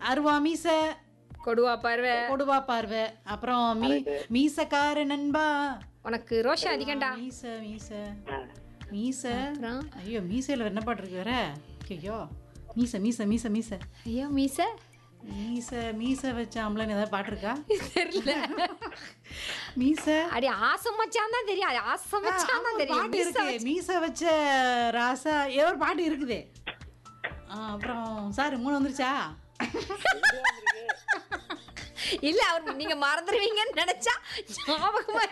அருவா மீச கொடுவா பார்வை கொடுவா பார்வை அப்புறம் மீ மீசக்கார நண்பா உனக்கு ரோஷம் அதிகம்டா மீச மீச மீச அப்புறம் ஐயோ மீசையில என்ன பாட்டு இருக்கு வேற ஐயோ மீச மீச மீச மீச ஐயோ மீச மீச மீச வச்ச ஆம்பளைன்னு ஏதாவது பாட்டு இருக்கா தெரியல மீச அடி ஆசை மச்சான் தான் தெரியும் அது ஆசை மச்சான் தான் ஒரு தெரியும் பாட்டு மீச இருக்கு மீச வச்ச ராசா ஏதோ ஒரு பாட்டு இருக்குதே ஆ, அப்புறம் சார் மூணு வந்துருச்சா இல்ல அவர் நீங்க மறந்துடுவீங்கன்னு நினைச்சா ஞாபகமா